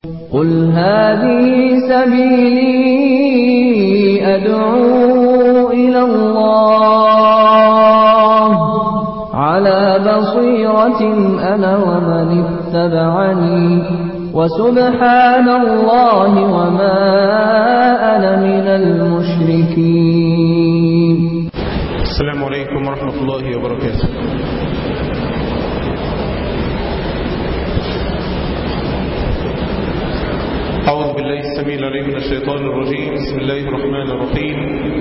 قل هذه سبيلي أدعو إلى الله على بصيرة أنا ومن اتبعني وسبحان الله وما أنا من المشركين السلام عليكم ورحمة الله وبركاته أعوذ بالله السميع العليم من الشيطان الرجيم بسم الله الرحمن الرحيم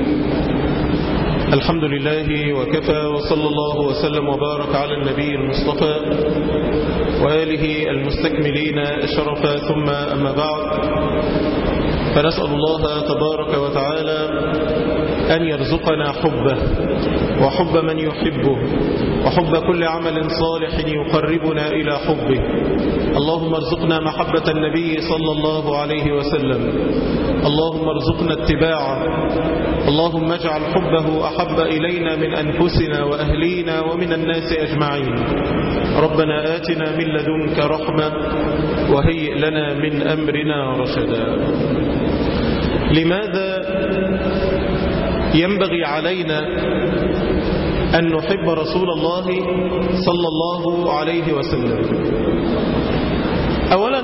الحمد لله وكفى وصلى الله وسلم وبارك على النبي المصطفى وآله المستكملين الشرف ثم أما بعد فنسأل الله تبارك وتعالى أن يرزقنا حبه وحب من يحبه وحب كل عمل صالح يقربنا إلى حبه اللهم ارزقنا محبة النبي صلى الله عليه وسلم اللهم ارزقنا اتباعه اللهم اجعل حبه أحب إلينا من أنفسنا وأهلينا ومن الناس أجمعين ربنا آتنا من لدنك رحمة وهيئ لنا من أمرنا رشدا لماذا ينبغي علينا أن نحب رسول الله صلى الله عليه وسلم أولا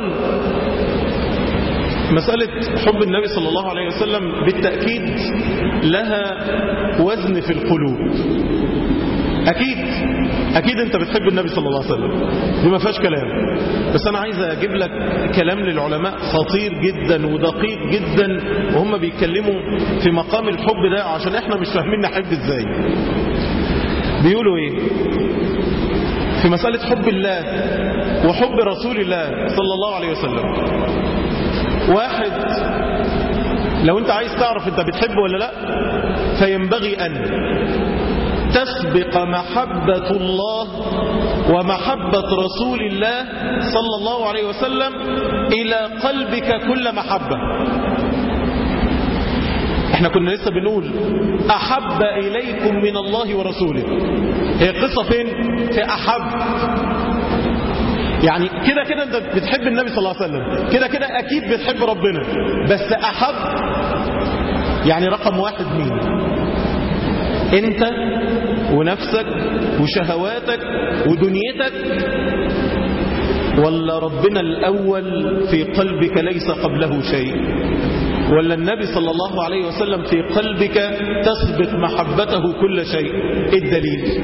مسألة حب النبي صلى الله عليه وسلم بالتأكيد لها وزن في القلوب أكيد أكيد أنت بتحب النبي صلى الله عليه وسلم دي ما فيهاش كلام بس أنا عايز أجيب لك كلام للعلماء خطير جدا ودقيق جدا وهم بيتكلموا في مقام الحب ده عشان احنا مش فاهمين نحب ازاي بيقولوا ايه في مسألة حب الله وحب رسول الله صلى الله عليه وسلم واحد لو انت عايز تعرف انت بتحبه ولا لا فينبغي ان تسبق محبة الله ومحبة رسول الله صلى الله عليه وسلم إلى قلبك كل محبة احنا كنا لسه بنقول أحب إليكم من الله ورسوله هي القصة فين في أحب يعني كده كده انت بتحب النبي صلى الله عليه وسلم كده كده أكيد بتحب ربنا بس أحب يعني رقم واحد مين انت ونفسك وشهواتك ودنيتك ولا ربنا الأول في قلبك ليس قبله شيء ولا النبي صلى الله عليه وسلم في قلبك تسبق محبته كل شيء ايه الدليل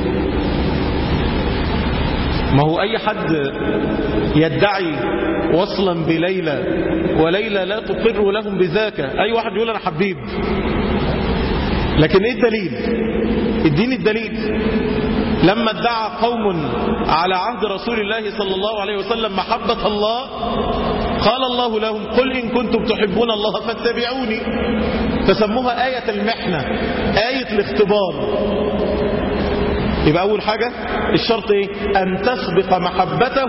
ما هو أي حد يدعي وصلا بليلى وليلى لا تقر لهم بذاك أي واحد يقول أنا حبيب لكن ايه الدليل اديني الدليل لما ادعى قوم على عهد رسول الله صلى الله عليه وسلم محبة الله قال الله لهم قل إن كنتم تحبون الله فاتبعوني فسموها آية المحنة آية الاختبار يبقى أول حاجة الشرط إيه أن تسبق محبته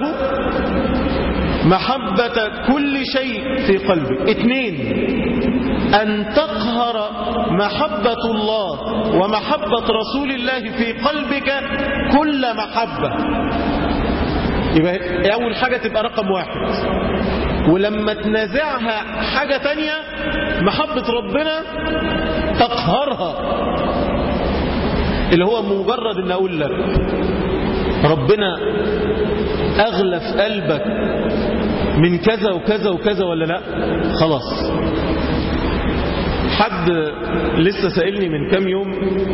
محبة كل شيء في قلبك اثنين أن تقهر محبة الله ومحبة رسول الله في قلبك كل محبة يبقى أول حاجة تبقى رقم واحد ولما تنازعها حاجة تانية محبة ربنا تقهرها اللي هو مجرد ان اقول لك ربنا اغلى في قلبك من كذا وكذا وكذا ولا لا خلاص حد لسه سألني من كام يوم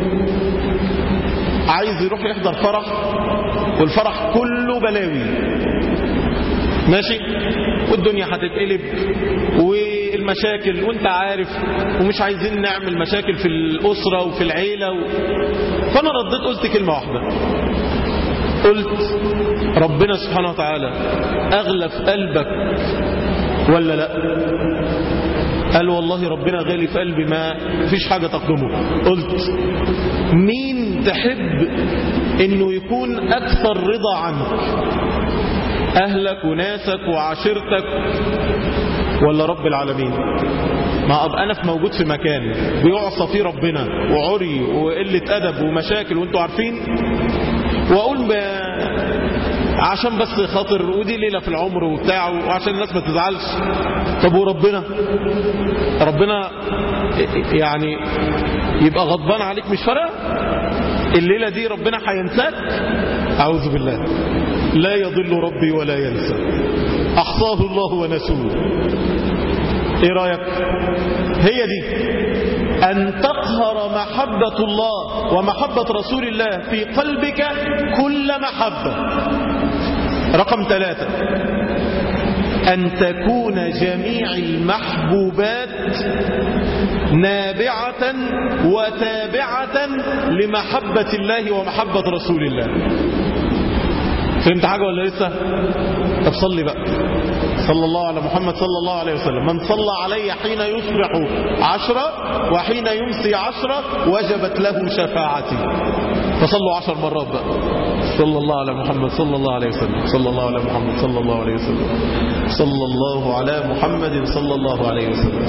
عايز يروح يحضر فرح والفرح كله بلاوي ماشي والدنيا هتتقلب والمشاكل وانت عارف ومش عايزين نعمل مشاكل في الأسرة وفي العيلة و... فأنا رديت قلت كلمة واحدة قلت ربنا سبحانه وتعالى أغلى في قلبك ولا لا قال والله ربنا غالي في قلبي ما فيش حاجة تقدمه قلت مين تحب انه يكون اكثر رضا عنك اهلك وناسك وعشيرتك ولا رب العالمين ما ابقى انا في موجود في مكان بيعصى فيه ربنا وعري وقلة ادب ومشاكل وانتوا عارفين واقول ب... عشان بس خاطر ودي ليلة في العمر وبتاع وعشان الناس ما تزعلش طب وربنا ربنا يعني يبقى غضبان عليك مش فارقه الليلة دي ربنا هينساك أعوذ بالله لا يضل ربي ولا ينسى أحصاه الله ونسوه إيه رأيك هي دي أن تقهر محبة الله ومحبة رسول الله في قلبك كل محبة رقم ثلاثة أن تكون جميع المحبوبات نابعة وتابعة لمحبة الله ومحبة رسول الله فهمت حاجة ولا لسه طب صلي بقى صلى الله على محمد صلى الله عليه وسلم من صلى علي حين يصبح عشرة وحين يمسي عشرة وجبت له شفاعتي فصلوا عشر مرات بقى صلى الله على محمد صلى الله عليه وسلم صلى الله على محمد صلى الله عليه وسلم صلى الله على محمد صلى الله عليه وسلم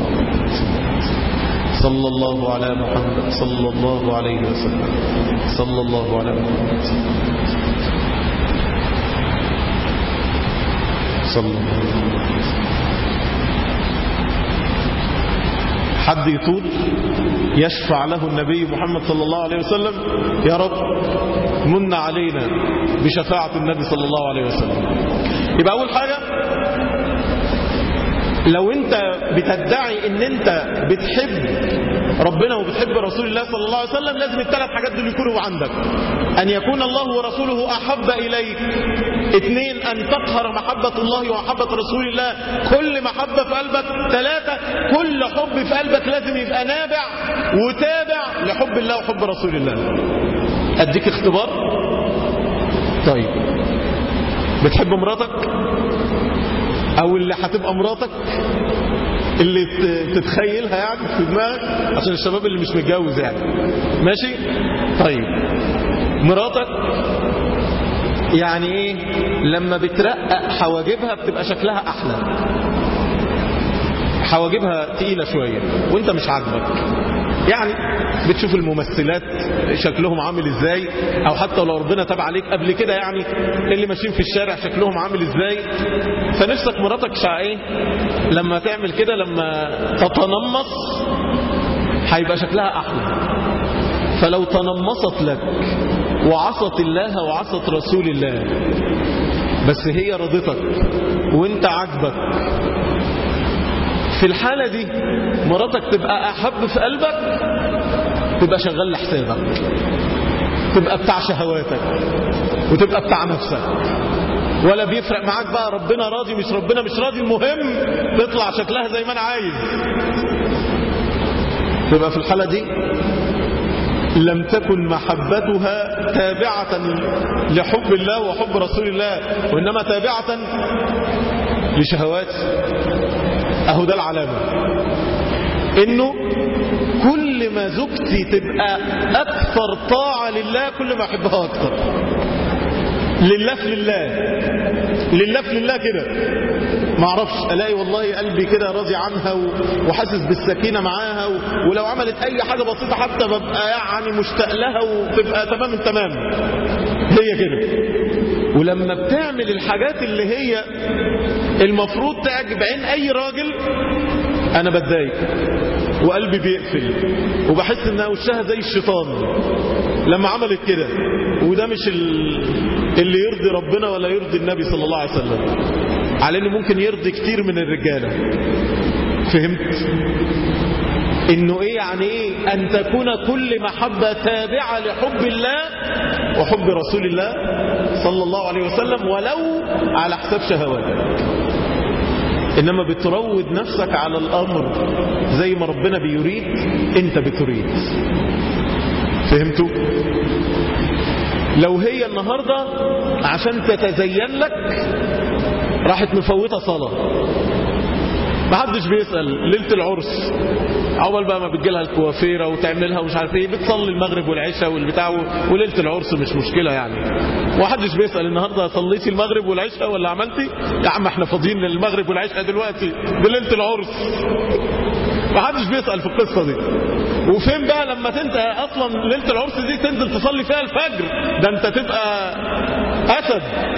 صلى الله عليه وسلم صلى الله على محمد صلى الله عليه وسلم صلى الله على محمد صلى الله عليه وسلم حد يطول يشفع له النبي محمد صلى الله عليه وسلم يا رب من علينا بشفاعة النبي صلى الله عليه وسلم يبقى أول حاجة لو انت بتدعي ان انت بتحب ربنا وبتحب رسول الله صلى الله عليه وسلم لازم الثلاث حاجات دول يكونوا عندك ان يكون الله ورسوله احب اليك اثنين ان تقهر محبة الله ومحبة رسول الله كل محبة في قلبك ثلاثة كل حب في قلبك لازم يبقى نابع وتابع لحب الله وحب رسول الله اديك اختبار طيب بتحب مراتك او اللي هتبقى مراتك اللي تتخيلها يعني في دماغك عشان الشباب اللي مش متجوز يعني ماشي طيب مراتك يعني ايه لما بترقق حواجبها بتبقى شكلها احلى حواجبها تقيلة شوية وانت مش عاجبك يعني بتشوف الممثلات شكلهم عامل ازاي او حتى لو ربنا تاب عليك قبل كده يعني اللي ماشيين في الشارع شكلهم عامل ازاي فنفسك مراتك شع ايه لما تعمل كده لما تتنمص هيبقى شكلها احلى فلو تنمصت لك وعصت الله وعصت رسول الله بس هي رضتك وانت عاجبك في الحالة دي مراتك تبقى أحب في قلبك تبقى شغال لحسابك تبقى بتاع شهواتك وتبقى بتاع نفسك ولا بيفرق معاك بقى ربنا راضي مش ربنا مش راضي المهم تطلع شكلها زي ما انا عايز تبقى في الحالة دي لم تكن محبتها تابعة لحب الله وحب رسول الله وإنما تابعة لشهوات اهو ده العلامة انه كل ما زوجتي تبقى اكثر طاعة لله كل ما احبها اكثر لله في لله لله في لله كده ما اعرفش الاقي والله قلبي كده راضي عنها وحاسس بالسكينه معاها ولو عملت اي حاجه بسيطه حتى ببقى يعني مشتاق لها وتبقى تمام التمام هي كده ولما بتعمل الحاجات اللي هي المفروض تعجب عين اي راجل انا بتضايق وقلبي بيقفل وبحس انها وشها زي الشيطان لما عملت كده وده مش اللي يرضي ربنا ولا يرضي النبي صلى الله عليه وسلم على انه ممكن يرضي كتير من الرجاله فهمت انه ايه يعني ايه ان تكون كل محبة تابعة لحب الله وحب رسول الله صلى الله عليه وسلم ولو على حساب شهواتك انما بتروض نفسك على الامر زي ما ربنا بيريد انت بتريد فهمتوا لو هي النهاردة عشان تتزين لك راحت مفوتة صلاة ما حدش بيسأل ليلة العرس اول بقى ما بتجيلها الكوافيرة وتعملها ومش عارف ايه بتصلي المغرب والعشاء والبتاع وليلة العرس مش مشكلة يعني ما حدش بيسأل النهاردة صليتي المغرب والعشاء ولا عملتي يا عم احنا فاضيين للمغرب والعشاء دلوقتي دي ليلة العرس ما حدش بيسأل في القصة دي وفين بقى لما انت اصلا ليله العرس دي تنزل تصلي فيها الفجر ده انت تبقى اسد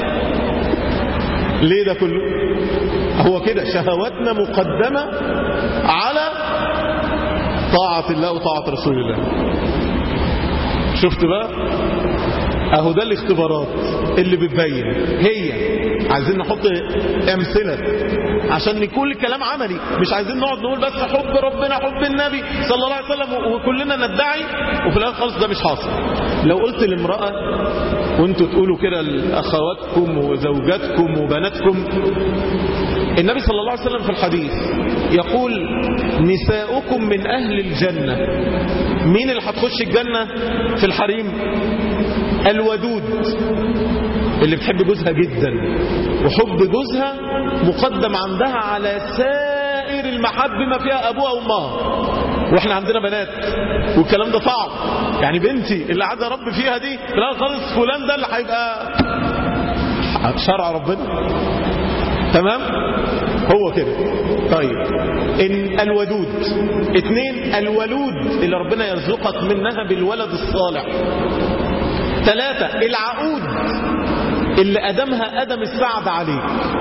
ليه ده كله هو كده شهواتنا مقدمه على طاعه الله وطاعه رسول الله شفت بقى اهو ده الاختبارات اللي بتبين هي عايزين نحط امثله عشان نكون الكلام عملي مش عايزين نقعد نقول بس حب ربنا حب النبي صلى الله عليه وسلم وكلنا ندعي وفي الاخر خالص ده مش حاصل لو قلت لامراه وانتوا تقولوا كده لاخواتكم وزوجاتكم وبناتكم النبي صلى الله عليه وسلم في الحديث يقول نساؤكم من اهل الجنه مين اللي هتخش الجنه في الحريم الودود اللي بتحب جوزها جدا وحب جوزها مقدم عندها على سائر المحب ما فيها ابوها وامها واحنا عندنا بنات والكلام ده صعب يعني بنتي اللي عايز اربي فيها دي لا خالص فلان ده اللي هيبقى شرع ربنا تمام هو كده طيب إن الودود اثنين الولود اللي ربنا يرزقك منها بالولد الصالح ثلاثة العقود اللي أدمها أدم السعد عليك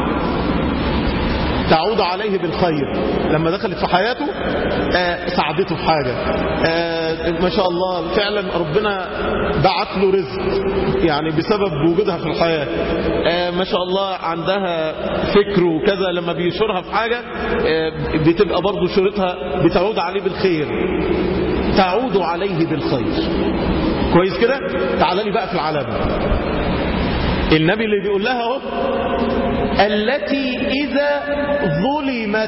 تعود عليه بالخير لما دخلت في حياته آه ساعدته في حاجة آه ما شاء الله فعلا ربنا بعت له رزق يعني بسبب وجودها في الحياة آه ما شاء الله عندها فكر وكذا لما بيشورها في حاجة آه بتبقى برضو شورتها بتعود عليه بالخير تعود عليه بالخير كويس كده تعال لي بقى في العلامة النبي اللي بيقول لها اهو التي إذا ظلمت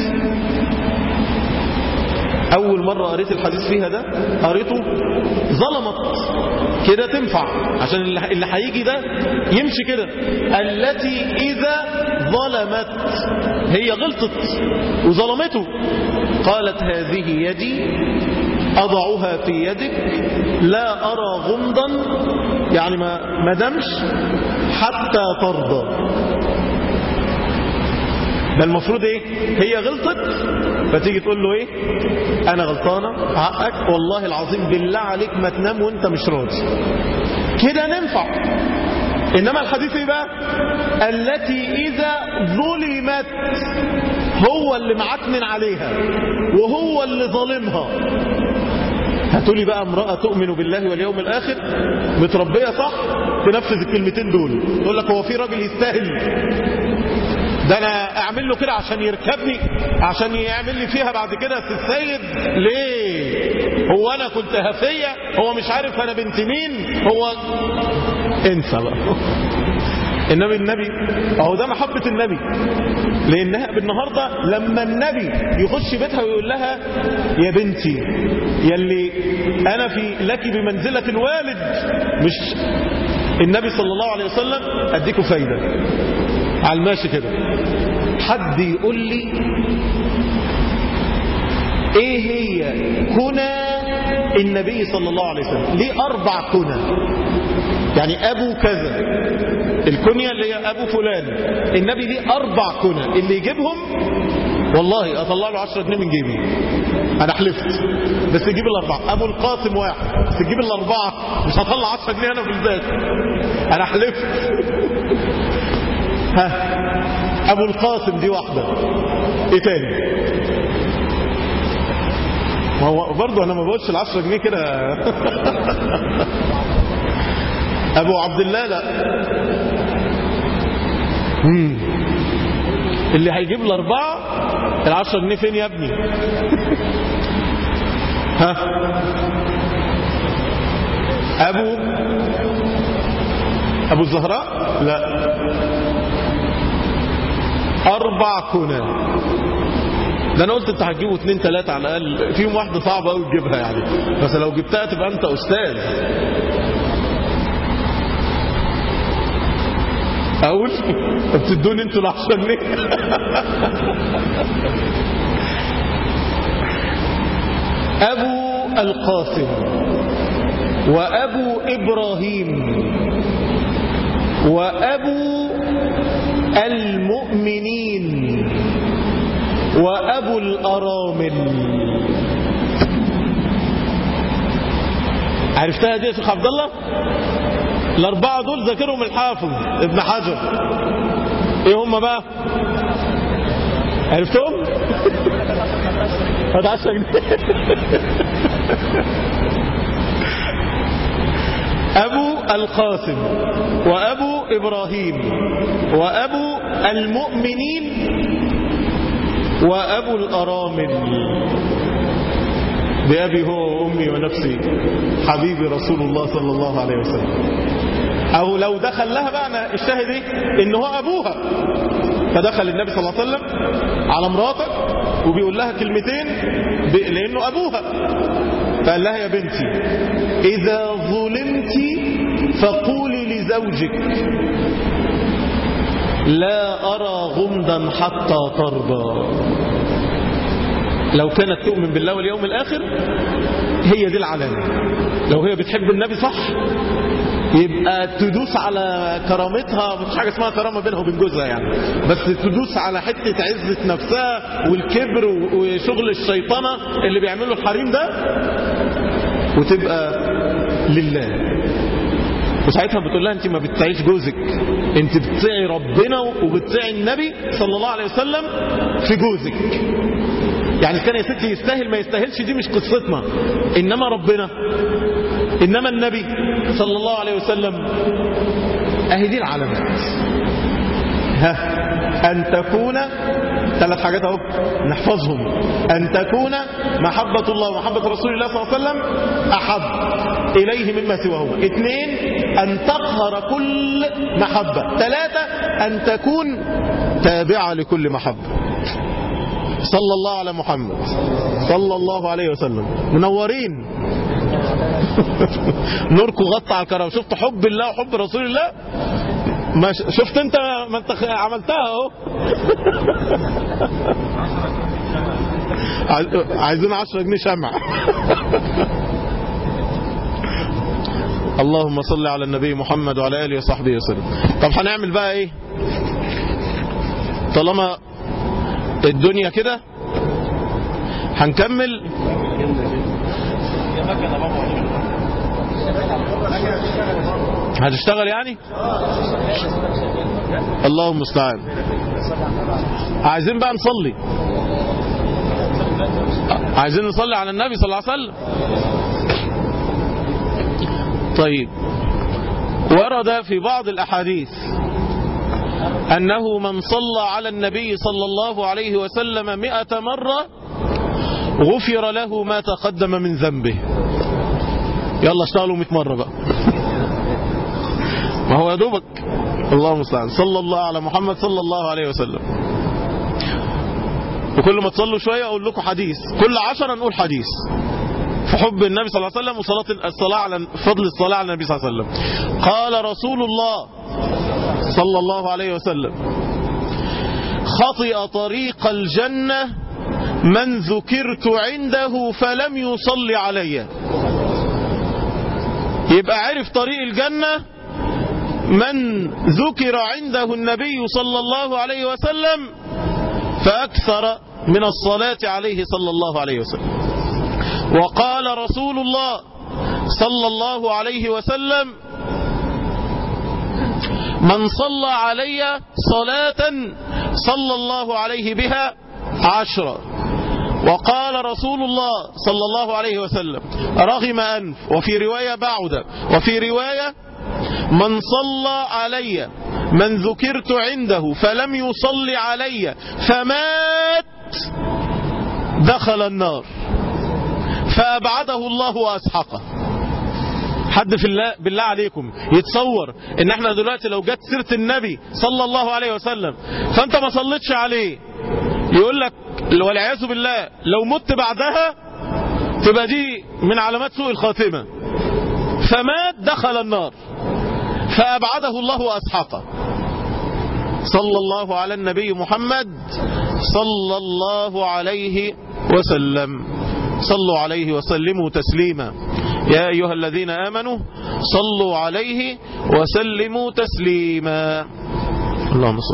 أول مرة قريت الحديث فيها ده قريته ظلمت كده تنفع عشان اللي هيجي ده يمشي كده التي إذا ظلمت هي غلطت وظلمته قالت هذه يدي أضعها في يدك لا أرى غمضا يعني ما ما دمش حتى ترضى ده المفروض ايه هي غلطت فتيجي تقول له ايه انا غلطانه حقك والله العظيم بالله عليك ما تنام وانت مش راضي كده ننفع انما الحديث ايه بقى التي اذا ظلمت هو اللي معكنن عليها وهو اللي ظالمها هتقولي بقى امرأة تؤمن بالله واليوم الآخر متربية صح تنفذ الكلمتين دول تقول لك هو في راجل يستاهل ده انا اعمل له كده عشان يركبني عشان يعمل لي فيها بعد كده السيد ليه هو انا كنت هفية هو مش عارف انا بنت مين هو انسى بقى النبي النبي اهو ده محبة النبي لانها بالنهاردة لما النبي يخش بيتها ويقول لها يا بنتي يلي انا في لك بمنزلة الوالد مش النبي صلى الله عليه وسلم اديكوا فايدة على الماشي كده حد يقول لي ايه هي كنى النبي صلى الله عليه وسلم ليه اربع كنى يعني ابو كذا الكنية اللي هي ابو فلان النبي ليه اربع كنى اللي يجيبهم والله اطلع له 10 جنيه من جيبي انا حلفت بس يجيب الاربعه ابو القاسم واحد بس تجيب الاربعه مش هطلع 10 جنيه انا في البيت انا حلفت ها ابو القاسم دي واحده ايه تاني ما هو برضه انا ما بقولش ال 10 جنيه كده ابو عبد الله لا مم. اللي هيجيب الاربعه ال 10 جنيه فين يا ابني ها ابو ابو الزهراء لا اربع كنى ده انا قلت انت هتجيبوا اتنين تلاتة على الاقل فيهم واحدة صعبة قوي تجيبها يعني بس لو جبتها تبقى انت استاذ اقول بتدوني انتوا العشرة جنيه ابو القاسم وابو ابراهيم وابو المؤمنين وابو الارامل عرفتها دي يا شيخ عبد الله الأربعة دول ذاكرهم الحافظ ابن حجر ايه هم بقى عرفتهم هذا 10 جنيه أبو القاسم وأبو إبراهيم وأبو المؤمنين وأبو الأرامل بأبي هو وأمي ونفسي حبيبي رسول الله صلى الله عليه وسلم أو لو دخل لها بقى أنا الشاهد إيه إن هو أبوها فدخل النبي صلى الله عليه وسلم على مراتك وبيقول لها كلمتين ب- لأنه أبوها فقال لها يا بنتي إذا ظلمت فقولي لزوجك لا أرى غمدا حتى ترضى لو كانت تؤمن بالله واليوم الآخر هي دي العلامة لو هي بتحب النبي صح يبقى تدوس على كرامتها مفيش حاجة اسمها كرامة بينها وبين جوزها يعني بس تدوس على حتة عزة نفسها والكبر وشغل الشيطنة اللي بيعمله الحريم ده وتبقى لله وساعتها بتقول لها انت ما بتطيعيش جوزك انت بتطيعي ربنا وبتطيعي النبي صلى الله عليه وسلم في جوزك يعني كان يا ستي يستاهل ما يستاهلش دي مش قصتنا انما ربنا انما النبي صلى الله عليه وسلم اهي دي العلامات ها ان تكون ثلاث حاجات اهو نحفظهم ان تكون محبة الله ومحبة رسول الله صلى الله عليه وسلم احب اليه مما سواهما اثنين ان تقهر كل محبة ثلاثة ان تكون تابعة لكل محبة صلى الله على محمد صلى الله عليه وسلم منورين نوركم غطى على الكرم شفت حب الله وحب رسول الله ما ش- شفت انت ما انت خ- عملتها اهو عايز- عايزين 10 جنيه شمع اللهم صل على النبي محمد وعلى اله وصحبه وسلم طب هنعمل بقى ايه طالما الدنيا كده هنكمل هتشتغل يعني اللهم المستعان عايزين بقى نصلي عايزين نصلي على النبي صلى الله عليه وسلم طيب ورد في بعض الأحاديث أنه من صلى على النبي صلى الله عليه وسلم مئة مرة غفر له ما تقدم من ذنبه يلا اشتغلوا مئة مرة بقى ما هو يا دوبك اللهم المستعان صلى الله على محمد صلى الله عليه وسلم وكل ما تصلوا شوية أقول لكم حديث كل عشرة نقول حديث في حب النبي صلى الله عليه وسلم وصلاة الصلاة على فضل الصلاة على النبي صلى الله عليه وسلم قال رسول الله صلى الله عليه وسلم خطئ طريق الجنة من ذكرت عنده فلم يصلي علي يبقى عرف طريق الجنة من ذكر عنده النبي صلى الله عليه وسلم فأكثر من الصلاة عليه صلى الله عليه وسلم وقال رسول الله صلى الله عليه وسلم من صلى علي صلاة صلى الله عليه بها عشرة وقال رسول الله صلى الله عليه وسلم رغم أنف وفي رواية بعد وفي رواية من صلى علي من ذكرت عنده فلم يصلي علي فمات دخل النار فأبعده الله وأسحقه حد في الله بالله عليكم يتصور ان احنا دلوقتي لو جت سيره النبي صلى الله عليه وسلم فانت ما صليتش عليه يقول لك والعياذ بالله لو مت بعدها تبقى دي من علامات سوء الخاتمه فمات دخل النار فابعده الله واسحقه صلى الله على النبي محمد صلى الله عليه وسلم صلوا عليه وسلموا تسليما يا أيها الذين آمنوا صلوا عليه وسلموا تسليما اللهم صل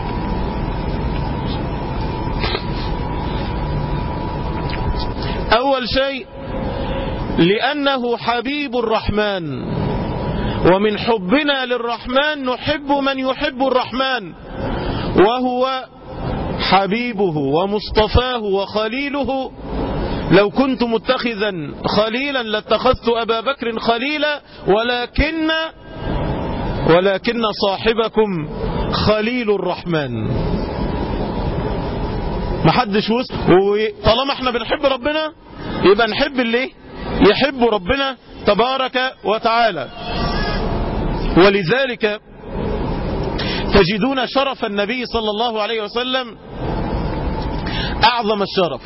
أول أول شيء لأنه حبيب الرحمن ومن حبنا للرحمن نحب من يحب الرحمن وهو حبيبه ومصطفاه وخليله لو كنت متخذا خليلا لاتخذت أبا بكر خليلا ولكن ولكن صاحبكم خليل الرحمن محدش وصل وطالما احنا بنحب ربنا يبقى نحب اللي يحب ربنا تبارك وتعالى ولذلك تجدون شرف النبي صلى الله عليه وسلم أعظم الشرف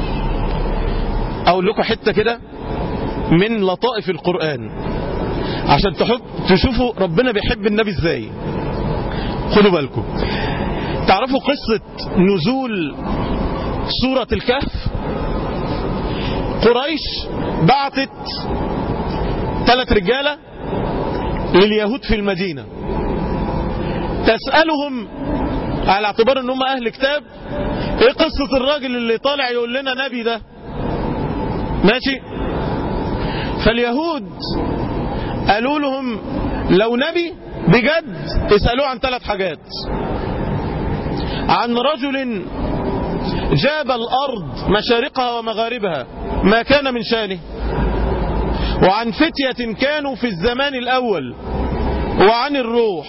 أقول لكم حتة كده من لطائف القرآن عشان تحب تشوفوا ربنا بيحب النبي ازاي خدوا بالكم تعرفوا قصة نزول سورة الكهف قريش بعتت ثلاث رجالة لليهود في المدينة تسألهم على اعتبار ان هم اهل كتاب ايه قصة الراجل اللي طالع يقول لنا نبي ده ماشي فاليهود قالوا لهم لو نبي بجد اسألوه عن ثلاث حاجات عن رجل جاب الأرض مشارقها ومغاربها ما كان من شانه وعن فتية كانوا في الزمان الأول وعن الروح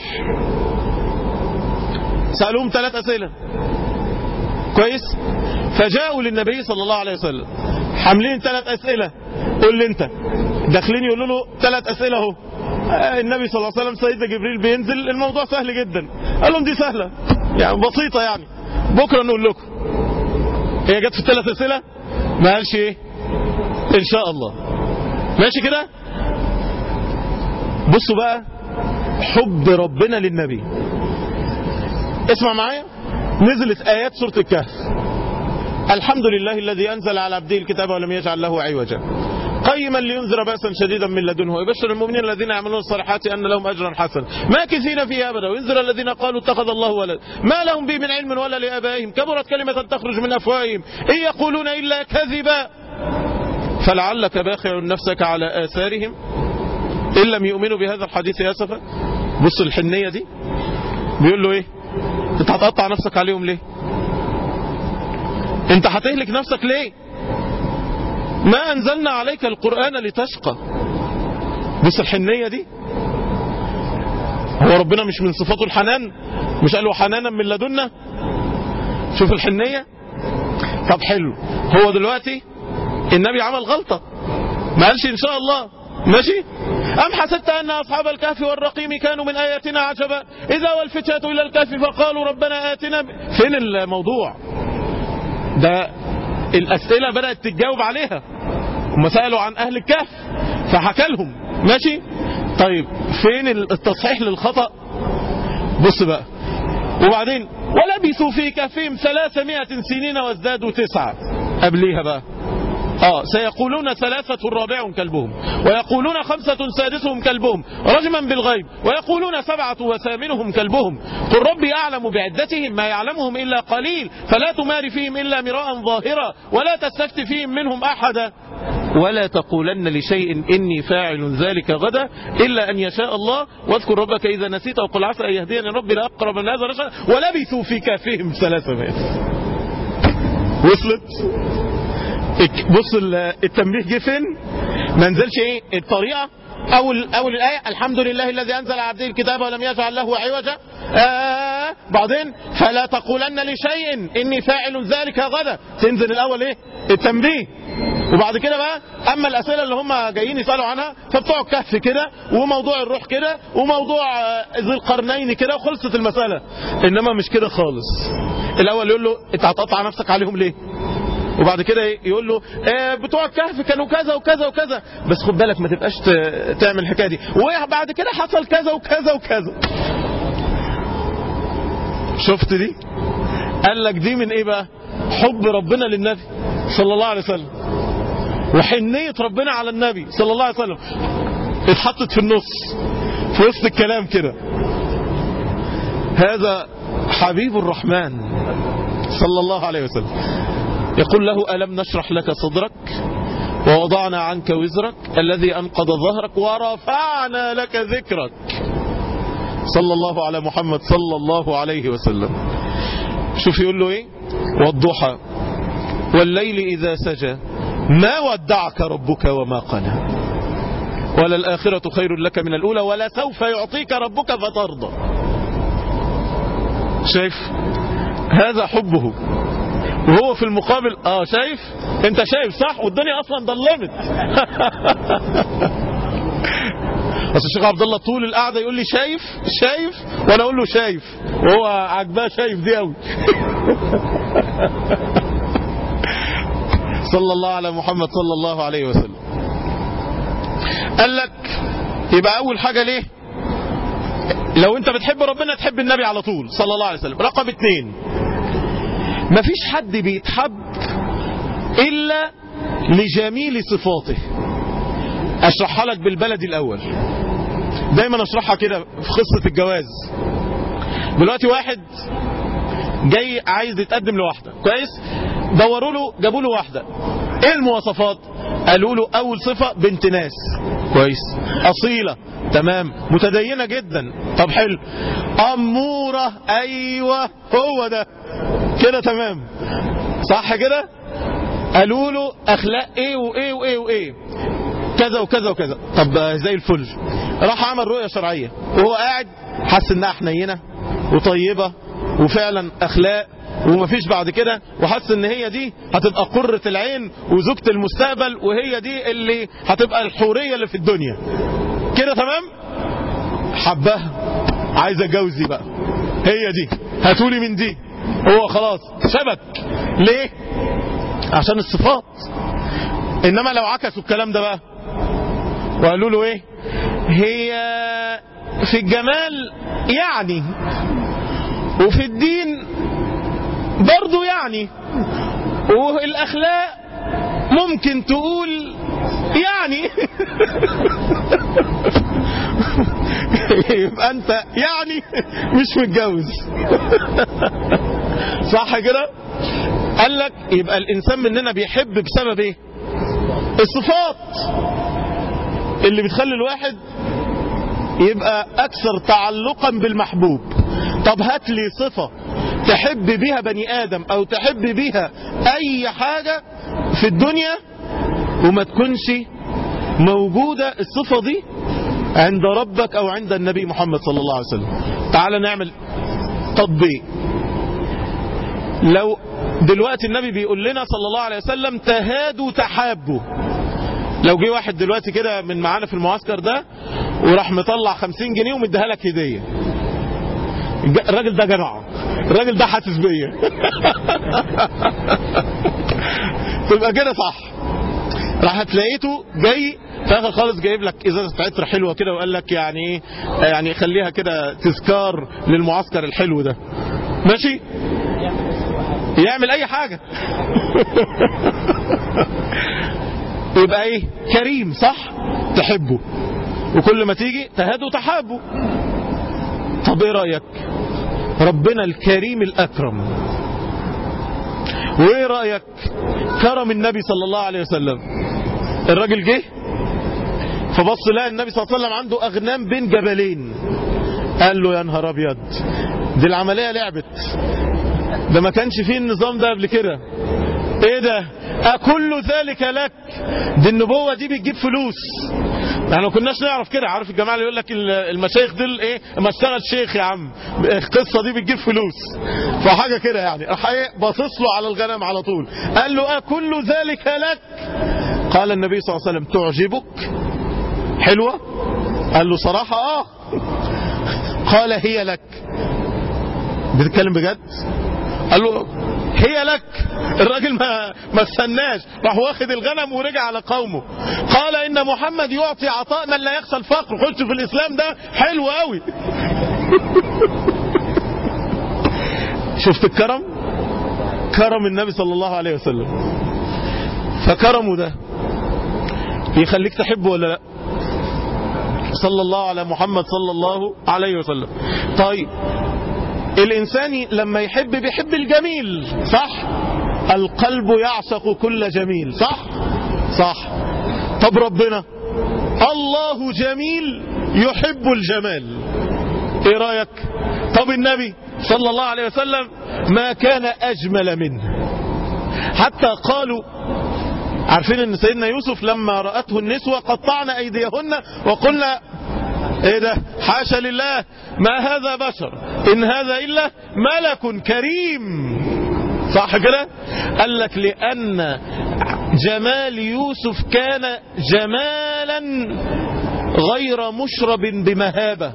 سألوهم ثلاث أسئلة كويس فجاءوا للنبي صلى الله عليه وسلم حاملين ثلاث أسئلة قول لي انت داخلين يقولوا له ثلاث أسئلة اهو آه، النبي صلى الله عليه وسلم سيدنا جبريل بينزل الموضوع سهل جدا قال لهم دي سهلة يعني بسيطة يعني بكرة نقول لكم هي جت في الثلاث أسئلة ما قالش ايه ان شاء الله ماشي كده بصوا بقى حب ربنا للنبي اسمع معايا نزلت آيات سورة الكهف الحمد لله الذي أنزل على عبده الكتاب ولم يجعل له عوجا قيما لينذر بأسا شديدا من لدنه ويبشر المؤمنين الذين يعملون الصالحات أن لهم أجرا حسنا ماكثين فيه أبدا وينذر الذين قالوا اتخذ الله ولد ما لهم به من علم ولا لآبائهم كبرت كلمة تخرج من أفواههم إن يقولون إلا كذبا فلعلك باخع نفسك على آثارهم إن لم يؤمنوا بهذا الحديث أسفا بص الحنية دي بيقول له إيه انت هتقطع نفسك عليهم ليه انت هتهلك نفسك ليه ما انزلنا عليك القرآن لتشقى بص الحنية دي هو ربنا مش من صفاته الحنان مش قال له حنانا من لدنا شوف الحنية طب حلو هو دلوقتي النبي عمل غلطة ما قالش ان شاء الله ماشي أم حسبت أن أصحاب الكهف والرقيم كانوا من آياتنا عجبا إذا والفتاة إلى الكهف فقالوا ربنا آتنا فين الموضوع ده الأسئلة بدأت تتجاوب عليها هم سألوا عن أهل الكهف فحكى لهم ماشي طيب فين التصحيح للخطأ بص بقى وبعدين ولبثوا في كهفهم ثلاثمائة سنين وازدادوا تسعة قبليها بقى آه سيقولون ثلاثة رابعهم كلبهم ويقولون خمسة سادسهم كلبهم رجما بالغيب ويقولون سبعة وثامنهم كلبهم قل ربي أعلم بعدتهم ما يعلمهم إلا قليل فلا تمار فيهم إلا مراء ظاهرا ولا تستفت فيهم منهم أحدا ولا تقولن لشيء إني فاعل ذلك غدا إلا أن يشاء الله واذكر ربك إذا نسيت وقل عسى أن يهديني ربي لأقرب من هذا رشدا ولبثوا في كهفهم ثلاثمائة وصلت بص التنبيه جه فين ما نزلش ايه الطريقه اول اول الايه الحمد لله الذي انزل على عبده الكتاب ولم يجعل له عوجا آه بعدين فلا تقولن لشيء اني فاعل ذلك غدا تنزل الاول ايه التنبيه وبعد كده بقى اما الاسئله اللي هم جايين يسالوا عنها فبتوع الكهف كده وموضوع الروح كده وموضوع ذي القرنين كده وخلصت المساله انما مش كده خالص الاول يقول له انت هتقطع نفسك عليهم ليه وبعد كده يقول له آه بتوع الكهف كانوا كذا وكذا وكذا بس خد بالك ما تبقاش تعمل الحكايه دي وبعد كده حصل كذا وكذا وكذا شفت دي قال لك دي من ايه بقى حب ربنا للنبي صلى الله عليه وسلم وحنية ربنا على النبي صلى الله عليه وسلم اتحطت في النص في وسط الكلام كده هذا حبيب الرحمن صلى الله عليه وسلم يقول له ألم نشرح لك صدرك ووضعنا عنك وزرك الذي أنقض ظهرك ورفعنا لك ذكرك صلى الله على محمد صلى الله عليه وسلم شوف يقول له ايه والضحى والليل إذا سجى ما ودعك ربك وما قلى وللآخرة خير لك من الأولى ولسوف يعطيك ربك فترضى شايف هذا حبه وهو في المقابل اه شايف انت شايف صح والدنيا اصلا ضلمت بس الشيخ عبد الله طول القعده يقول لي شايف شايف وانا اقول له شايف وهو عجباه شايف دي قوي صلى الله على محمد صلى الله عليه وسلم قال لك يبقى اول حاجه ليه لو انت بتحب ربنا تحب النبي على طول صلى الله عليه وسلم رقم اتنين مفيش حد بيتحب الا لجميل صفاته اشرحها لك بالبلد الاول دايما اشرحها كده في قصة الجواز دلوقتي واحد جاي عايز يتقدم لواحدة كويس دوروا له جابوا له واحدة ايه المواصفات قالوا له اول صفة بنت ناس كويس اصيلة تمام متدينة جدا طب حلو امورة ايوه هو ده كده تمام صح كده قالوا له اخلاق ايه وايه وايه وايه كذا وكذا وكذا طب زي الفل راح عمل رؤية شرعية وهو قاعد حس انها حنينة وطيبة وفعلا اخلاق ومفيش بعد كده وحس ان هي دي هتبقى قرة العين وزوجة المستقبل وهي دي اللي هتبقى الحورية اللي في الدنيا كده تمام حبها عايز اتجوز دي بقى هي دي هاتولي من دي هو خلاص شبك ليه عشان الصفات انما لو عكسوا الكلام ده بقى وقالوا له ايه هي في الجمال يعني وفي الدين برضو يعني والاخلاق ممكن تقول يعني يبقى انت يعني مش متجوز صح كده قال لك يبقى الانسان مننا بيحب بسبب ايه الصفات اللي بتخلي الواحد يبقى اكثر تعلقا بالمحبوب طب هات لي صفة تحب بيها بني ادم او تحب بيها اي حاجة في الدنيا وما تكونش موجودة الصفة دي عند ربك او عند النبي محمد صلى الله عليه وسلم تعال نعمل تطبيق لو دلوقتي النبي بيقول لنا صلى الله عليه وسلم تهادوا تحابوا لو جه واحد دلوقتي كده من معانا في المعسكر ده وراح مطلع 50 جنيه ومديها لك هديه الراجل ده جدع الراجل ده حاسس بيا تبقى كده صح راح هتلاقيته جاي في اخر خالص جايب لك ازازه عطر حلوه كده وقال لك يعني ايه يعني خليها كده تذكار للمعسكر الحلو ده ماشي يعمل اي حاجه يبقى ايه كريم صح تحبه وكل ما تيجي تهادوا تحابوا طب ايه رايك ربنا الكريم الاكرم وايه رايك كرم النبي صلى الله عليه وسلم الراجل جه فبص لقى النبي صلى الله عليه وسلم عنده اغنام بين جبلين قال له يا نهار ابيض دي العمليه لعبت ده ما كانش فيه النظام ده قبل كده ايه ده أكل ذلك لك دي النبوة دي بتجيب فلوس احنا ما كناش نعرف كده عارف الجماعة اللي يقول لك المشايخ دول ايه ما اشتغل شيخ يا عم القصة دي بتجيب فلوس فحاجة كده يعني راح ايه باصص له على الغنم على طول قال له أكل ذلك لك قال النبي صلى الله عليه وسلم تعجبك حلوة قال له صراحة اه قال هي لك بتتكلم بجد قال له هي لك الراجل ما ما استناش راح واخد الغنم ورجع على قومه قال ان محمد يعطي عطاء من لا يخشى الفقر خش في الاسلام ده حلو قوي شفت الكرم كرم النبي صلى الله عليه وسلم فكرمه ده يخليك تحبه ولا لا صلى الله على محمد صلى الله عليه وسلم طيب الإنسان لما يحب بيحب الجميل صح القلب يعشق كل جميل صح صح طب ربنا الله جميل يحب الجمال ايه رأيك طب النبي صلى الله عليه وسلم ما كان أجمل منه حتى قالوا عارفين ان سيدنا يوسف لما رأته النسوة قطعنا أيديهن وقلنا ايه ده حاشا لله ما هذا بشر ان هذا الا ملك كريم صح كده قال لك لان جمال يوسف كان جمالا غير مشرب بمهابة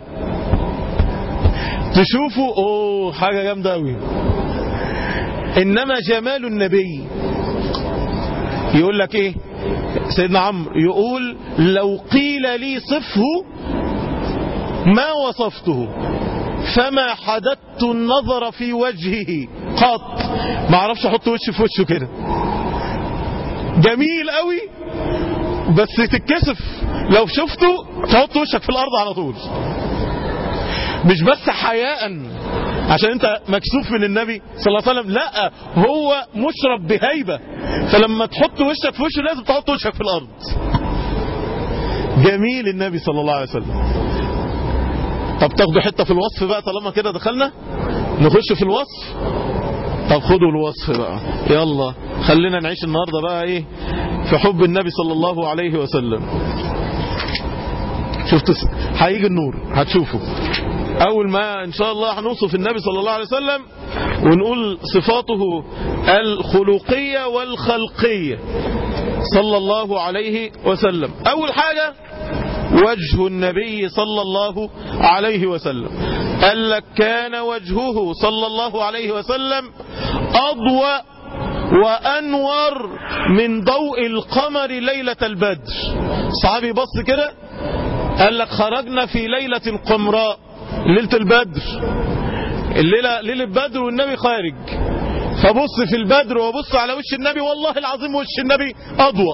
تشوفوا اوه حاجة جامدة قوي انما جمال النبي يقول لك ايه سيدنا عمرو يقول لو قيل لي صفه ما وصفته فما حددت النظر في وجهه قط ما اعرفش احط وشي في وشه كده جميل قوي بس تتكسف لو شفته تحط وشك في الارض على طول مش بس حياء عشان انت مكسوف من النبي صلى الله عليه وسلم لا هو مشرب بهيبة فلما تحط وشك في وشه لازم تحط وشك في الارض جميل النبي صلى الله عليه وسلم طب تاخدوا حتة في الوصف بقى طالما كده دخلنا نخش في الوصف طب خدوا الوصف بقى يلا خلينا نعيش النهاردة بقى ايه في حب النبي صلى الله عليه وسلم شفت هيجي النور هتشوفوا اول ما ان شاء الله هنوصف النبي صلى الله عليه وسلم ونقول صفاته الخلقية والخلقية صلى الله عليه وسلم اول حاجة وجه النبي صلى الله عليه وسلم قال لك كان وجهه صلى الله عليه وسلم أضوأ وأنور من ضوء القمر ليلة البدر صحابي بص كده قال لك خرجنا في ليلة قمراء ليلة البدر الليلة ليلة بدر والنبي خارج فبص في البدر وبص على وش النبي والله العظيم وش النبي أضوأ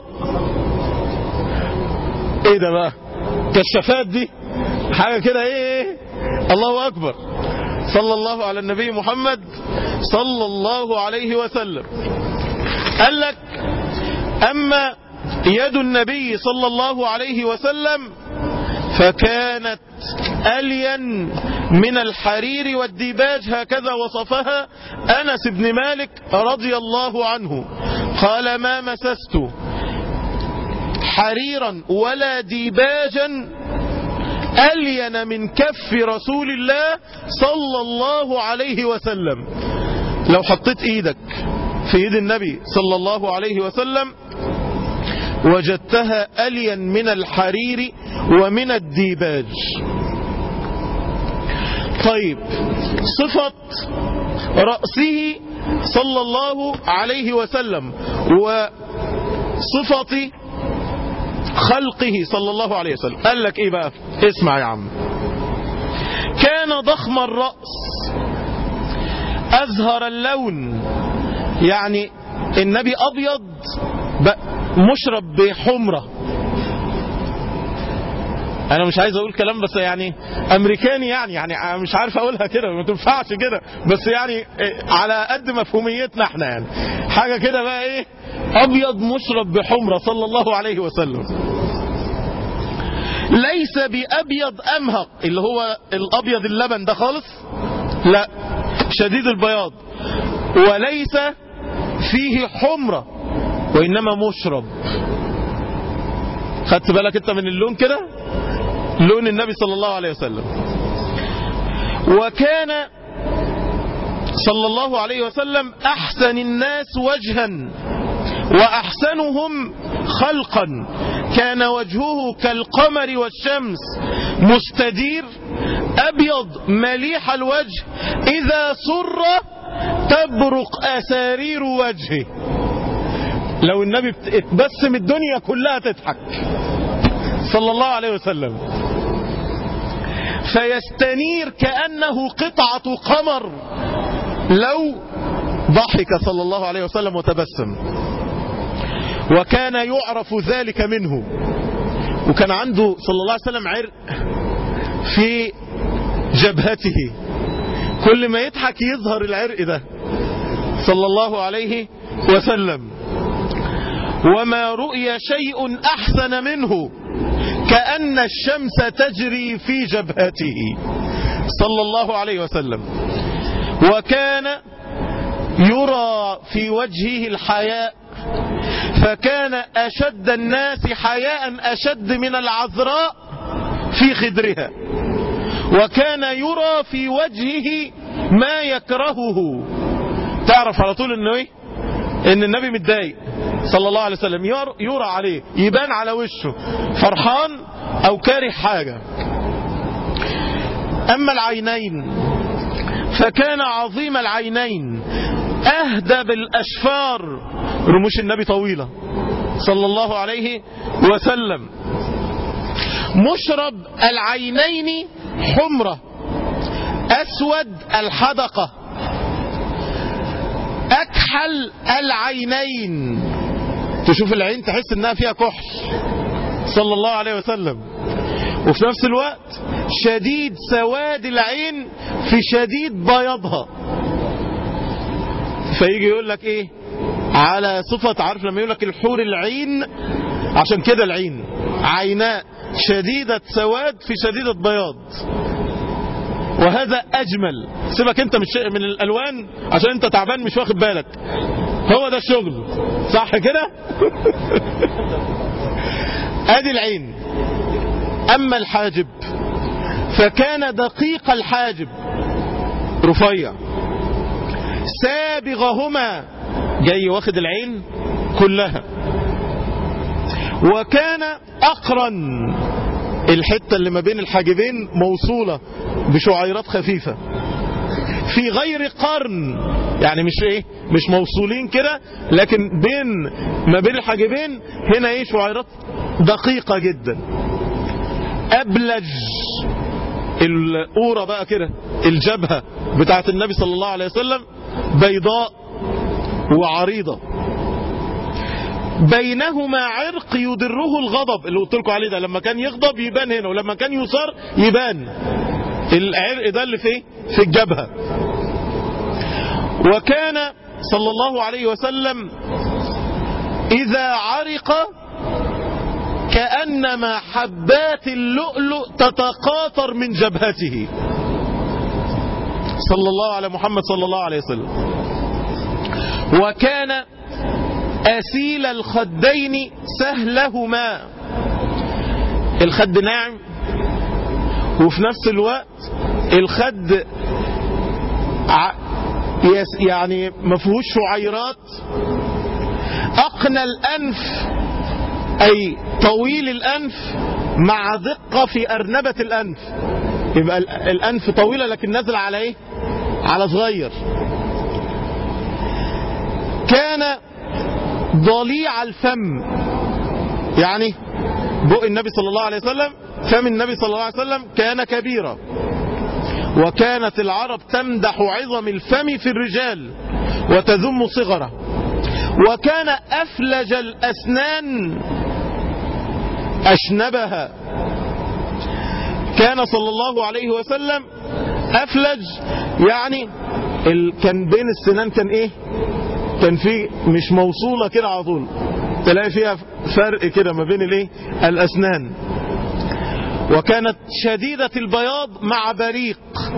ايه ده بقى كشافات دي حاجة كده ايه, ايه الله أكبر صلى الله على النبي محمد صلى الله عليه وسلم قال لك أما يد النبي صلى الله عليه وسلم فكانت ألين من الحرير والديباج هكذا وصفها أنس بن مالك رضي الله عنه قال ما مسست حريرا ولا ديباجا ألين من كف رسول الله صلى الله عليه وسلم لو حطيت ايدك في ايد النبي صلى الله عليه وسلم وجدتها ألين من الحرير ومن الديباج طيب صفة رأسه صلى الله عليه وسلم وصفة خلقه صلى الله عليه وسلم قال لك ايه بقى اسمع يا عم كان ضخم الرأس أزهر اللون يعني النبي أبيض مشرب بحمرة انا مش عايز اقول كلام بس يعني امريكاني يعني يعني مش عارف اقولها كده ما تنفعش كده بس يعني على قد مفهوميتنا احنا يعني حاجة كده بقى ايه ابيض مشرب بحمرة صلى الله عليه وسلم ليس بابيض امهق اللي هو الابيض اللبن ده خالص لا شديد البياض وليس فيه حمرة وإنما مشرب خدت بالك انت من اللون كده لون النبي صلى الله عليه وسلم وكان صلى الله عليه وسلم أحسن الناس وجها وأحسنهم خلقا كان وجهه كالقمر والشمس مستدير أبيض مليح الوجه إذا سر تبرق أسارير وجهه لو النبي اتبسم الدنيا كلها تضحك صلى الله عليه وسلم فيستنير كأنه قطعة قمر لو ضحك صلى الله عليه وسلم وتبسم وكان يعرف ذلك منه وكان عنده صلى الله عليه وسلم عرق في جبهته كل ما يضحك يظهر العرق ده صلى الله عليه وسلم وما رؤي شيء أحسن منه كأن الشمس تجري في جبهته صلى الله عليه وسلم وكان يرى في وجهه الحياء فكان أشد الناس حياء أشد من العذراء في خدرها وكان يرى في وجهه ما يكرهه تعرف على طول انه ايه ان النبي متضايق صلى الله عليه وسلم يرى عليه يبان على وشه فرحان او كاره حاجة اما العينين فكان عظيم العينين اهدى بالاشفار رموش النبي طويلة صلى الله عليه وسلم مشرب العينين حمرة أسود الحدقة أكحل العينين تشوف العين تحس انها فيها كحل صلى الله عليه وسلم وفي نفس الوقت شديد سواد العين في شديد بياضها فيجي يقول لك ايه على صفة عارف لما يقول لك الحور العين عشان كده العين عيناء شديدة سواد في شديدة بياض وهذا أجمل سيبك أنت من الألوان عشان أنت تعبان مش واخد بالك هو ده الشغل صح كده ادي العين اما الحاجب فكان دقيق الحاجب رفيع سابغهما جاي واخد العين كلها وكان اقرن الحتة اللي ما بين الحاجبين موصولة بشعيرات خفيفة في غير قرن يعني مش ايه مش موصولين كده لكن بين ما بين الحاجبين هنا ايه شعيرات دقيقة جدا ابلج القورة بقى كده الجبهة بتاعت النبي صلى الله عليه وسلم بيضاء وعريضة بينهما عرق يدره الغضب اللي قلت لكم عليه ده لما كان يغضب يبان هنا ولما كان يصار يبان العرق ده اللي في في الجبهة وكان صلى الله عليه وسلم إذا عرق كأنما حبات اللؤلؤ تتقاطر من جبهته صلى الله على محمد صلى الله عليه وسلم وكان أسيل الخدين سهلهما الخد ناعم وفي نفس الوقت الخد يعني ما فيهوش شعيرات أقنى الأنف أي طويل الأنف مع دقة في أرنبة الأنف يبقى الأنف طويلة لكن نازل على إيه على صغير كان ضليع الفم يعني بق النبي صلى الله عليه وسلم فم النبي صلى الله عليه وسلم كان كبيرا وكانت العرب تمدح عظم الفم في الرجال وتذم صغره وكان أفلج الأسنان أشنبها كان صلى الله عليه وسلم أفلج يعني ال... كان بين السنان كان إيه كان في مش موصولة كده على طول تلاقي فيها فرق كده ما بين الايه الأسنان وكانت شديدة البياض مع بريق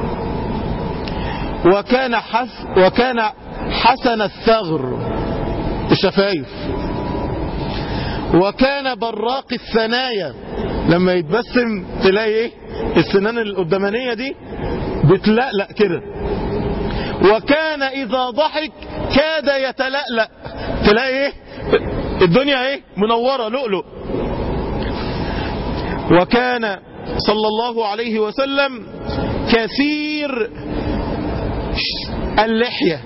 وكان حس وكان حسن الثغر الشفايف وكان براق الثنايا لما يتبسم تلاقي ايه السنان القدامانية دي بتلقلق كده وكان إذا ضحك كاد يتلألأ تلاقي ايه الدنيا ايه منورة لؤلؤ وكان صلى الله عليه وسلم كثير اللحية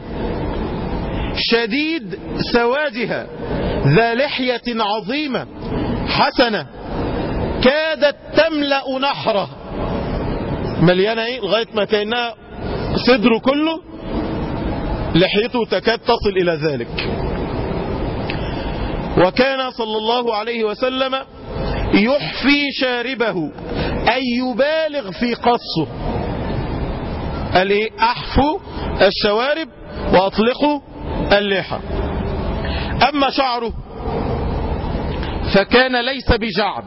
شديد سوادها ذا لحية عظيمة حسنة كادت تملأ نحره مليانة ايه لغاية ما كأنها صدره كله لحيته تكاد تصل إلى ذلك وكان صلى الله عليه وسلم يحفي شاربه أي يبالغ في قصه قال ايه احفوا الشوارب واطلقوا اللحى اما شعره فكان ليس بجعد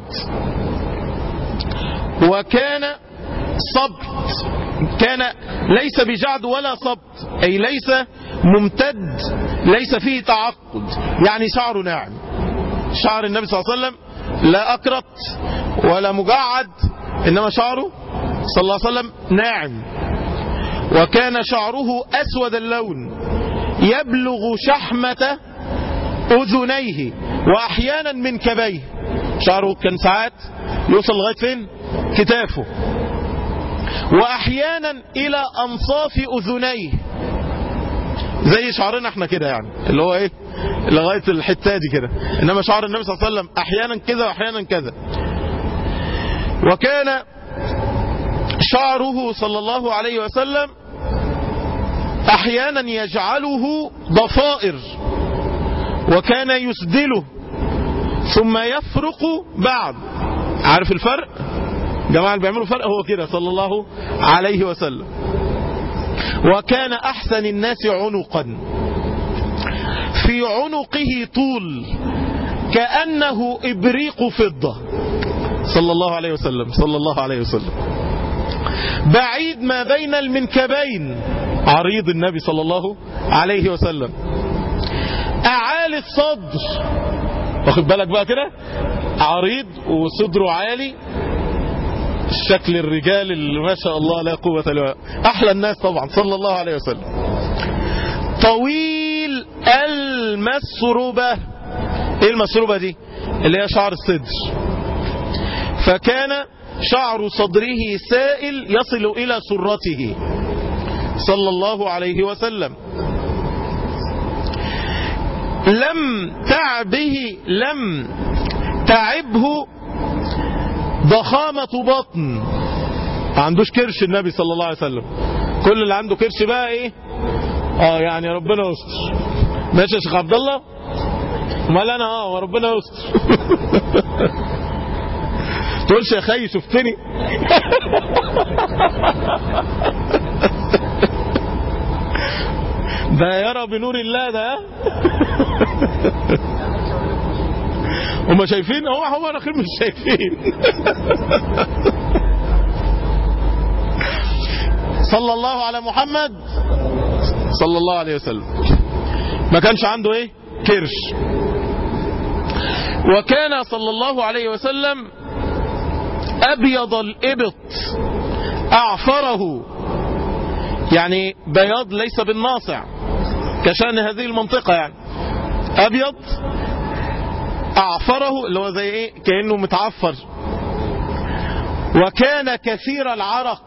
وكان صبت كان ليس بجعد ولا صبت أي ليس ممتد ليس فيه تعقد يعني شعره ناعم شعر النبي صلى الله عليه وسلم لا أكرت ولا مجعد إنما شعره صلى الله عليه وسلم ناعم وكان شعره أسود اللون يبلغ شحمة أذنيه وأحيانا من كبيه شعره كان ساعات يوصل لغاية فين كتافه وأحيانا إلى أنصاف أذنيه زي شعرنا احنا كده يعني اللي هو ايه لغاية الحتة دي كده انما شعر النبي صلى الله عليه وسلم احيانا كذا واحيانا كذا وكان شعره صلى الله عليه وسلم احيانا يجعله ضفائر وكان يسدله ثم يفرق بعد عارف الفرق جماعة اللي بيعملوا فرق هو كده صلى الله عليه وسلم وكان أحسن الناس عنقا في عنقه طول كأنه إبريق فضة صلى الله عليه وسلم صلى الله عليه وسلم بعيد ما بين المنكبين عريض النبي صلى الله عليه وسلم أعالي الصدر واخد بالك بقى كده عريض وصدره عالي شكل الرجال اللي ما شاء الله لا قوة الا بالله أحلى الناس طبعا صلى الله عليه وسلم طويل المسربة ايه المسربة دي اللي هي شعر الصدر فكان شعر صدره سائل يصل إلى سرته صلى الله عليه وسلم لم تعبه لم تعبه ضخامة بطن ما عندوش كرش النبي صلى الله عليه وسلم كل اللي عنده كرش بقى ايه اه يعني ربنا يستر ماشي يا شيخ عبد الله امال انا اه وربنا يستر تقولش يا خي شفتني ده يرى بنور الله ده هم شايفين هو هو انا مش شايفين صلى الله على محمد صلى الله عليه وسلم ما كانش عنده ايه كرش وكان صلى الله عليه وسلم ابيض الابط اعفره يعني بياض ليس بالناصع كشان هذه المنطقة يعني ابيض اعفره اللي هو زي ايه كأنه متعفر وكان كثير العرق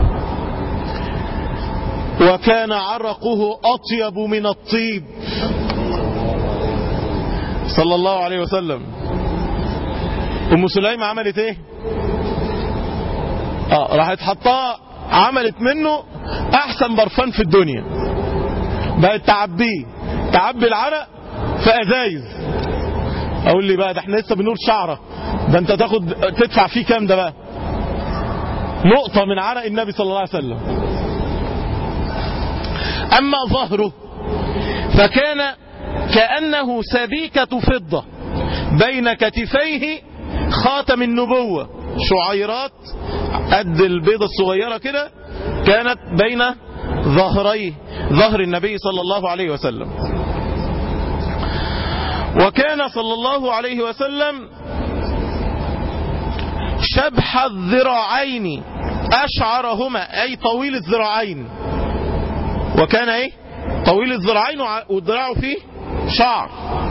وكان عرقه أطيب من الطيب صلى الله عليه وسلم أم سليم عملت ايه اه راحت حطاه عملت منه احسن برفان في الدنيا بقت تعبيه تعبي العرق في ازايز اقول لي بقى ده احنا لسه بنقول شعره ده انت تاخد تدفع فيه كام ده بقى نقطة من عرق النبي صلى الله عليه وسلم أما ظهره فكان كأنه سبيكة فضة بين كتفيه خاتم النبوة شعيرات قد البيضة الصغيرة كده كانت بين ظهريه ظهر النبي صلى الله عليه وسلم وكان صلى الله عليه وسلم شبح الذراعين أشعرهما أي طويل الذراعين وكان ايه طويل الذراعين وذراعه فيه شعر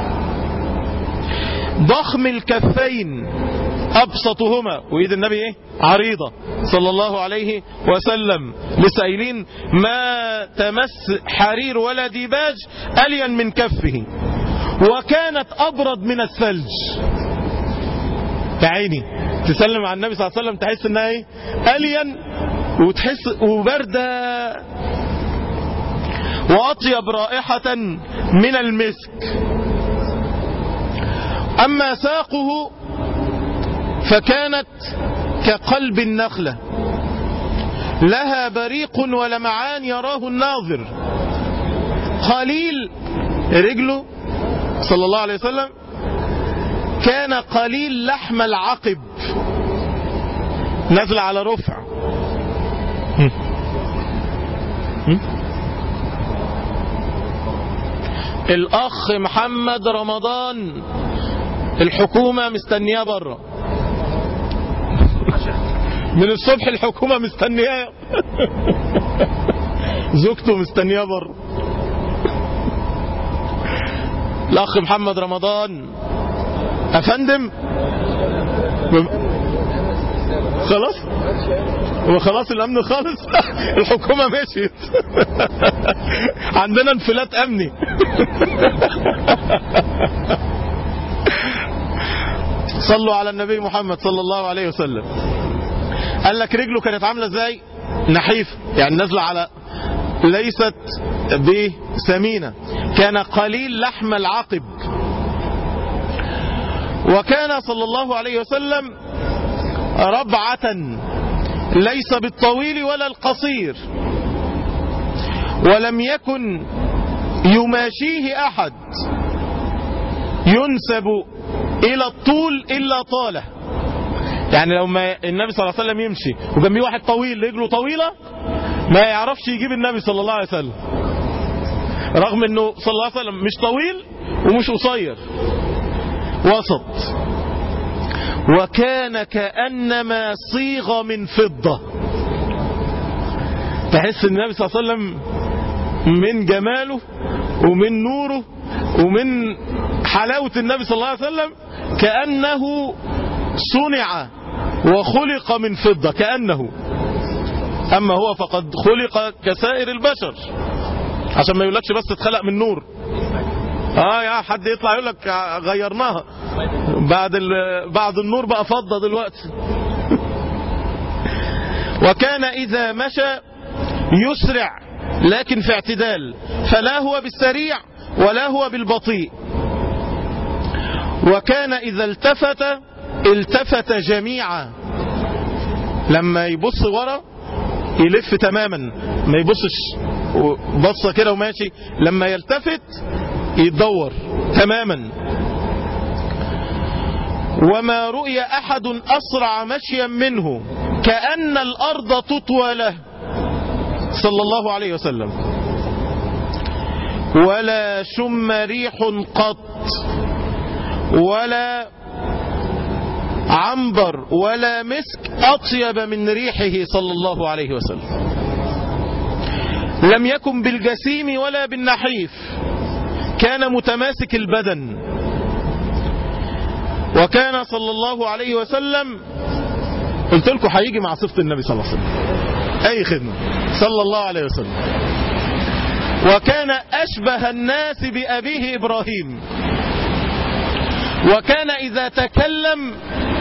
ضخم الكفين أبسطهما وإيد النبي إيه؟ عريضة صلى الله عليه وسلم لسائلين ما تمس حرير ولا ديباج ألين من كفه وكانت أبرد من الثلج يا عيني تسلم على النبي صلى الله عليه وسلم تحس انها ايه ألين وتحس وبردة وأطيب رائحة من المسك أما ساقه فكانت كقلب النخلة لها بريق ولمعان يراه الناظر قليل رجله صلى الله عليه وسلم كان قليل لحم العقب نزل على رفع هم. هم. الأخ محمد رمضان الحكومة مستنياه بره من الصبح الحكومة مستنياه زوجته مستنياه بره الأخ محمد رمضان أفندم خلاص هو خلاص الأمن خالص الحكومة مشيت عندنا انفلات أمني صلوا على النبي محمد صلى الله عليه وسلم قال لك رجله كانت عاملة ازاي نحيف يعني نازلة على ليست بسمينة كان قليل لحم العقب وكان صلى الله عليه وسلم ربعة ليس بالطويل ولا القصير ولم يكن يماشيه أحد ينسب إلى الطول إلا طاله يعني لو ما النبي صلى الله عليه وسلم يمشي وجنبيه واحد طويل رجله طويلة ما يعرفش يجيب النبي صلى الله عليه وسلم رغم انه صلى الله عليه وسلم مش طويل ومش قصير وسط وكان كأنما صيغ من فضة تحس ان النبي صلى الله عليه وسلم من جماله ومن نوره ومن حلاوة النبي صلى الله عليه وسلم كأنه صنع وخلق من فضة كأنه أما هو فقد خلق كسائر البشر عشان ما يقولكش بس اتخلق من نور اه يا حد يطلع يقول لك غيرناها بعد بعد النور بقى فضة دلوقتي وكان إذا مشى يسرع لكن في اعتدال فلا هو بالسريع ولا هو بالبطيء وكان إذا التفت التفت جميعا لما يبص ورا يلف تماما ما يبصش بصة كده وماشي لما يلتفت يتدور تماما وما رؤي أحد أسرع مشيا منه كأن الأرض تطوى له صلى الله عليه وسلم ولا شم ريح قط ولا عنبر ولا مسك أطيب من ريحه صلى الله عليه وسلم لم يكن بالجسيم ولا بالنحيف كان متماسك البدن وكان صلى الله عليه وسلم قلت لكم هيجي مع صفة النبي صلى الله عليه وسلم أي خدمة صلى الله عليه وسلم وكان أشبه الناس بأبيه إبراهيم وكان إذا تكلم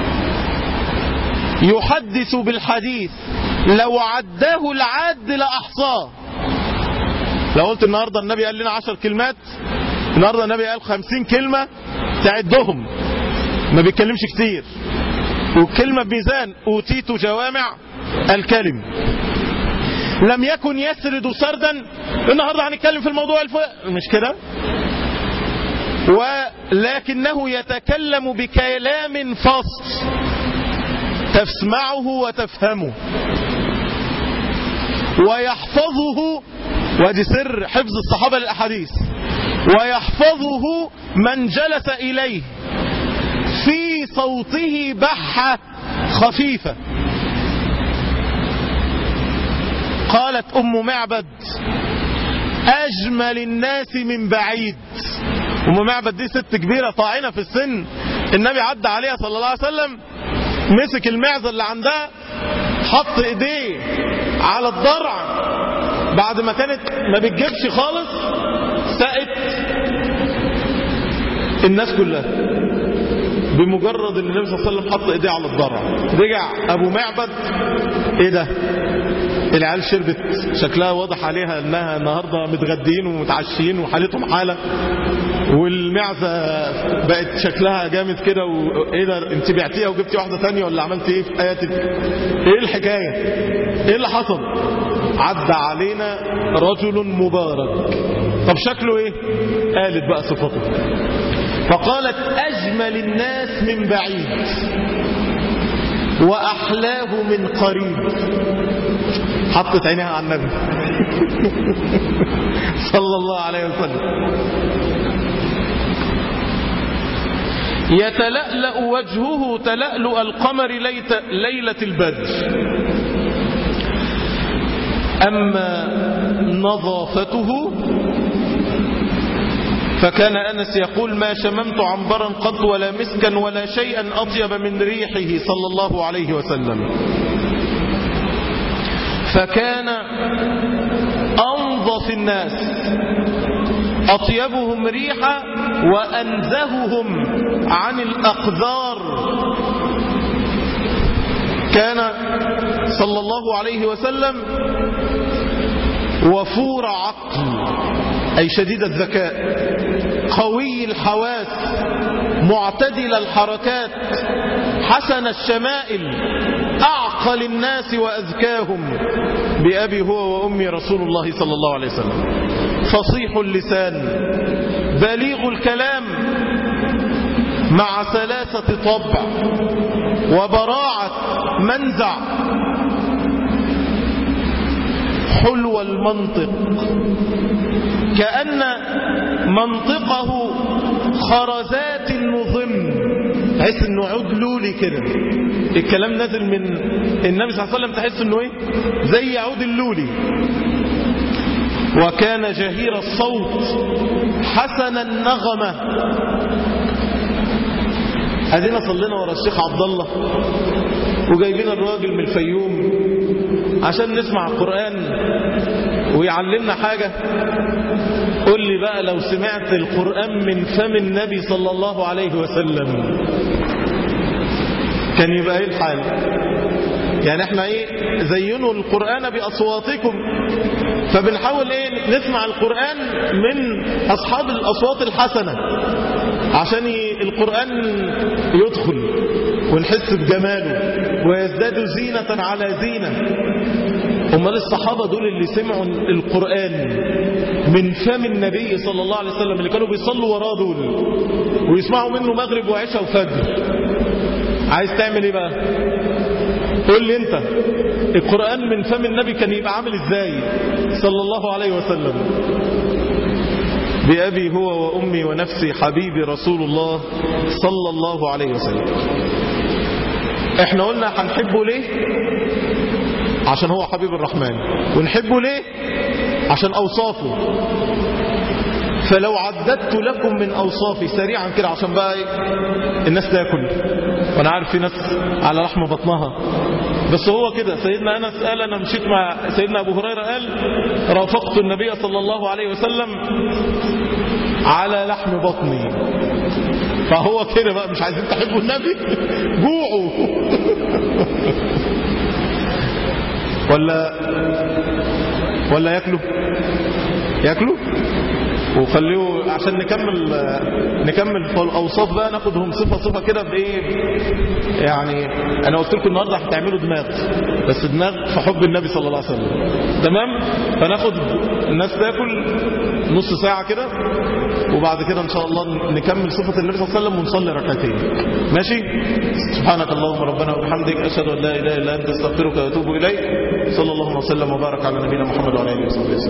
يحدث بالحديث لو عداه العاد لأحصاه لو قلت النهاردة النبي قال لنا عشر كلمات النهاردة النبي قال خمسين كلمة تعدهم ما بيتكلمش كتير والكلمة بميزان أوتيت جوامع الكلم لم يكن يسرد سردا النهاردة هنتكلم في الموضوع الف... مش كده ولكنه يتكلم بكلام فصل تسمعه وتفهمه ويحفظه ودي سر حفظ الصحابة للأحاديث ويحفظه من جلس إليه في صوته بحة خفيفة قالت أم معبد أجمل الناس من بعيد أم معبد دي ست كبيرة طاعنة في السن النبي عدى عليها صلى الله عليه وسلم مسك المعزة اللي عندها حط ايديه على الضرع بعد ما كانت ما بتجيبش خالص سقت الناس كلها بمجرد ان النبي صلى الله عليه وسلم حط ايديه على الضرع رجع ابو معبد ايه ده العيال شربت شكلها واضح عليها انها النهارده متغدين ومتعشيين وحالتهم حاله والمعزه بقت شكلها جامد كده وايه ده انت بعتيها وجبتي واحده ثانيه ولا عملتي ايه في حياتك ايه الحكايه ايه اللي حصل عدى علينا رجل مبارك طب شكله ايه قالت بقى صفته فقالت أجمل الناس من بعيد وأحلاه من قريب حطت عينيها على النبي صلى الله عليه وسلم يتلألأ وجهه تلألؤ القمر ليت ليلة البدر أما نظافته فكان أنس يقول ما شممت عنبرا قط ولا مسكا ولا شيئا أطيب من ريحه صلى الله عليه وسلم فكان أنظف الناس أطيبهم ريحا وأنزههم عن الأقذار كان صلى الله عليه وسلم وفور عقل أي شديد الذكاء قوي الحواس معتدل الحركات حسن الشمائل أعقل الناس وأذكاهم بأبي هو وأمي رسول الله صلى الله عليه وسلم فصيح اللسان بليغ الكلام مع سلاسة طبع وبراعة منزع حلو المنطق كأن منطقه خرزات النظم تحس انه عود لولي كده الكلام نازل من النبي صلى الله عليه وسلم تحس انه ايه زي عود اللولي وكان جهير الصوت حسن النغمة ادينا صلينا ورا الشيخ عبد الله وجايبين الراجل من الفيوم عشان نسمع القرآن ويعلمنا حاجة قل لي بقى لو سمعت القرآن من فم النبي صلى الله عليه وسلم كان يبقى ايه الحال يعني احنا ايه زينوا القرآن بأصواتكم فبنحاول ايه نسمع القرآن من أصحاب الأصوات الحسنة عشان القرآن يدخل ونحس بجماله ويزداد زينة على زينة امال الصحابة دول اللي سمعوا القرآن من فم النبي صلى الله عليه وسلم اللي كانوا بيصلوا وراه دول ويسمعوا منه مغرب وعشاء وفجر عايز تعمل ايه بقى قول لي انت القرآن من فم النبي كان يبقى عامل ازاي صلى الله عليه وسلم بأبي هو وأمي ونفسي حبيبي رسول الله صلى الله عليه وسلم احنا قلنا هنحبه ليه عشان هو حبيب الرحمن ونحبه ليه عشان أوصافه فلو عددت لكم من أوصافي سريعا كده عشان بقى الناس تاكل وانا عارف في ناس على لحم بطنها بس هو كده سيدنا أنس قال أنا مشيت مع سيدنا أبو هريرة قال رافقت النبي صلى الله عليه وسلم على لحم بطني فهو كده بقى مش عايزين تحبوا النبي جوعوا ولا ولا ياكلوا ياكلوا وخليه عشان نكمل نكمل في الاوصاف بقى ناخدهم صفه صفه كده بايه يعني انا قلت لكم النهارده هتعملوا دماغ بس دماغ في حب النبي صلى الله عليه وسلم تمام فناخد الناس تاكل نص ساعه كده وبعد كده ان شاء الله نكمل صفه النبي صلى الله عليه وسلم ونصلي ركعتين ماشي سبحانك اللهم ربنا وبحمدك اشهد ان لا اله الا انت استغفرك واتوب اليك صلى الله وسلم وبارك على نبينا محمد وعلى اله وصحبه وسلم